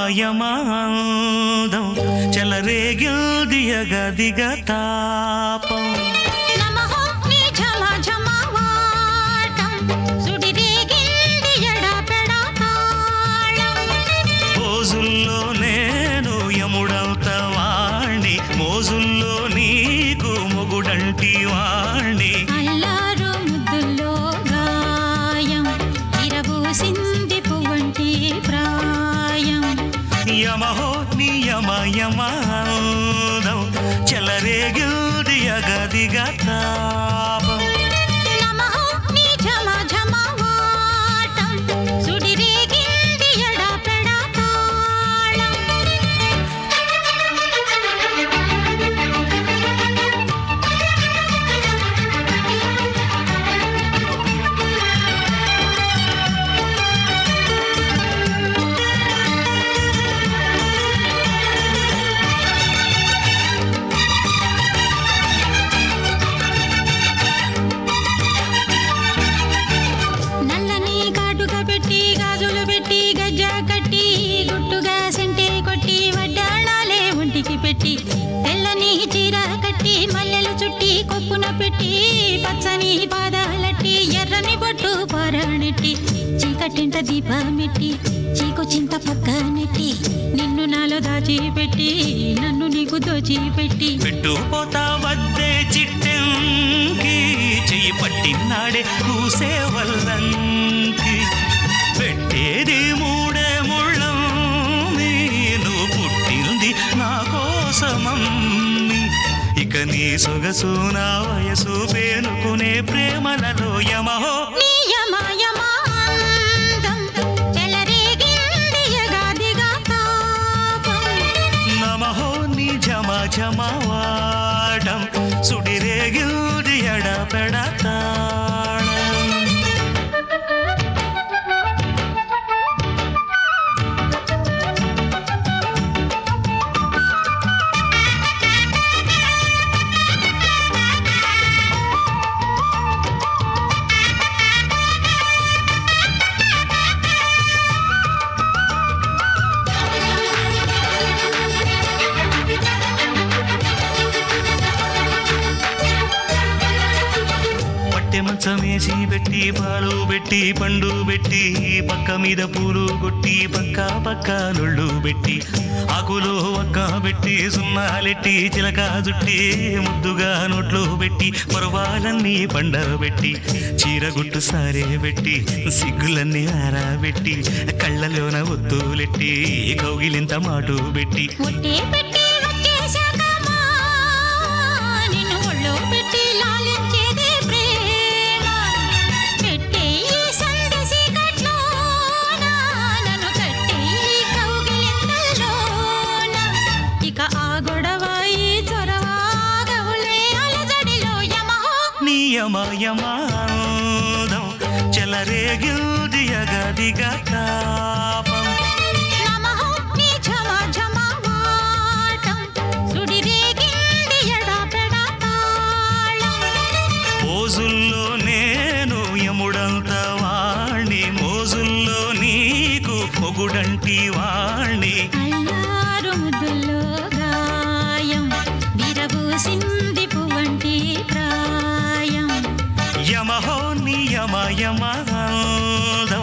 యమాయమాదం చెలరేగిల్ది ఎగదిగ తాపం నమః నీ ఝమ ఝమవాటం సుడిరేగింది ఎడపెడ తాళం రోజుల్లో నేను యముడవుత వాణ్ణి మోజుల్లో నీకు మొగుడంటి వాణ్ణి అల్లారు ముద్దుల్లో గాయం ఇరబూసింది పువ్వంటి ప్రాయం యమహో నియమయమాదం చెలరేగిల్ది ఎగదిగ తాపం నమః నీ ఝమ ఝమవాటం సుడిరేగింది ఎడపెడ తాళం నల్లని కాటుక పెట్టి గాజులు పెట్టి గజ్జ కట్టి గుట్టుగా సెంటే కొట్టి వడ్డాణాలే ఒంటికి పెట్టి తెల్లని చీర కట్టి మల్లెలు చుట్టి కొప్పున పెట్టి పచ్చని పాదాలట్టి ఎర్రని బొట్టు పారాణెట్టి చీకటింట దీపమెట్టి చీకు చింత పక్క నెట్టి నిన్ను నాలో దాచిపెట్టి నన్ను నీకు దోచిపెట్టి పెట్టుపోతా వద్దే చిట్టంకి చెయ్యి పట్టినాడే కూసే వల్లంకి పెట్టేది మూడే ముళ్ళం నేను పుట్టింది నా కోసమమ్మి ఇక నీ సొగసు నా వయసు పేనుకునే ప్రేమలలో యమహో నియమయమాందం చెలరేగింది యగాదిగా తాపం నమహో నీ జమ జమవాడం సుడిరేగిల్ది ఎడపెడతాళం పట్టె మంచం వేసి పెట్టి పాలు పెట్టి పండు పెట్టి పక్క మీద పూలు కొట్టి పక్క పక్క నొళ్ళు పెట్టి ఆకులు ఒక్క పెట్టి సున్నాలెట్టి చిలక జుట్టి ముద్దుగా నోట్లు పెట్టి పర్వాలన్నీ పండబెట్టి చీరగుట్టు సారే పెట్టి సిగ్గులన్నీ ఆరబెట్టి కళ్ళలోన ఒత్తులెట్టి కౌగిలింత మాటు పెట్టి ఒట్టే పెట్టి వచ్చేశాకమ్మా నిన్ను ఒళ్ళో పెట్టి లాలించేదే ప్రేమ పెట్టే ఈ సందసి కట్లోన నన్ను కట్టే ఈ కౌగిలింతల్లోన ఇక ఆ గొడవ ఈ చొరవ గవులే అలజడిలో యమహో నియమయమాదం చెలరేగిల్ది అగదిగ తాపం నమః నీ ఝమ ఝమవాటం సుడిరేగింది ఎడపెడ తాళం మోజుల్లో నేను యముడంత వాణ్ణి మోజుల్లో నీకు పొగుడంటి వాణ్ణి అల్లారు ముద్దుల్లో గాయం విరబూసింది పువ్వంటి ప్రాయం యమహో నియమయమాదం